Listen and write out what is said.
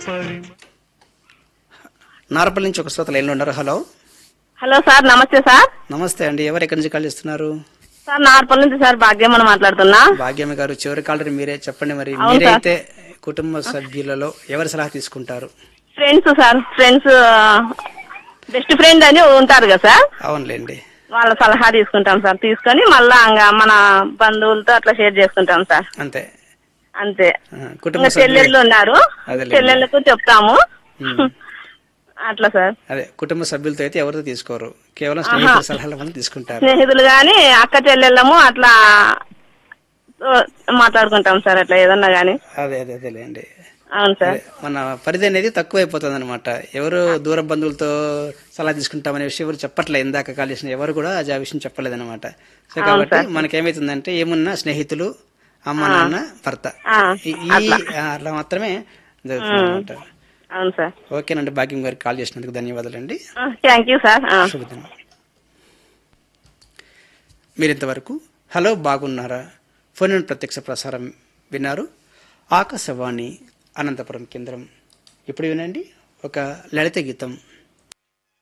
నారపల్లి నుంచి ఒక శ్రోత లైన్లో ఉన్నారు హలో హలో సార్ నమస్తే సార్ నమస్తే అండి ఎవరు ఎక్కడి నుంచి కాల్ చేస్తున్నారు సార్ నార్పల్ నుంచి సార్ భాగ్యమని మాట్లాడుతున్నా భాగ్యమ్మ గారు చివరి కాలర్ మీరే చెప్పండి మరి అవును సార్. మీరైతే కుటుంబ సభ్యులలో ఎవరి సలహా తీసుకుంటారు friends sir friends best friend అని ఉంటారు కదా సార్ అవునులేండి వాళ్ళ సలహా తీసుకుంటాం సార్ తీసుకొని మళ్ళా ఇంకా మన బంధువులతో అట్లా షేర్ చేసుకుంటాం సార్ అంతే అంతే ఆ, కుటుంబ ఇంకా చెల్లెళ్ళు సభ్యులు ఉన్నారు అదేలేండి. చెల్లెళ్ళకు చెప్తాము ఉమ్. అట్లా సార్ అదే కుటుంబ సభ్యులతో అయితే ఎవరితో తీసుకోరు కేవలం స్నేహితుల సలహాలు మనం తీసుకుంటారు స్నేహితులు గాని అక్క చెల్లెళ్ళము అట్లా ఓ, మాట్లాడుకుంటాం సార్ అట్లా ఏదన్నా గాని అదే అదే అదేలేండి అవును సార్ అదే, మన పరిధి అనేది తక్కువ అయిపోతుంది అనమాట ఎవరు దూర బంధువులతో సలహా తీసుకుంటామనే విషయం ఎవరు చెప్పట్లే ఇందాక కాల్ చేసిన ఎవరు కూడా అది ఆ విషయం చెప్పలేదు అనమాట సో కాబట్టి మనకేమైతుందంటే ఏమున్నా స్నేహితులు అమ్మ నాన్న భర్త ఆ, ఈ ఈ- ఆ, అట్లా మాత్రమే జరుగుతుంది అనమాట అవును సార్ ఓకేనండి భాగ్యం గారికి కాల్ చేసినందుకు ధన్యవాదాలండి థ్యాంక్ యూ సార్ ఆ. శుభదినం మీరు ఇంతవరకు హలో బాగున్నారా ఫోన్ ఇన్ ప్రత్యక్ష ప్రసారం విన్నారు ఆకాశవాణి అనంతపురం కేంద్రం ఇప్పుడు వినండి ఒక లలిత గీతం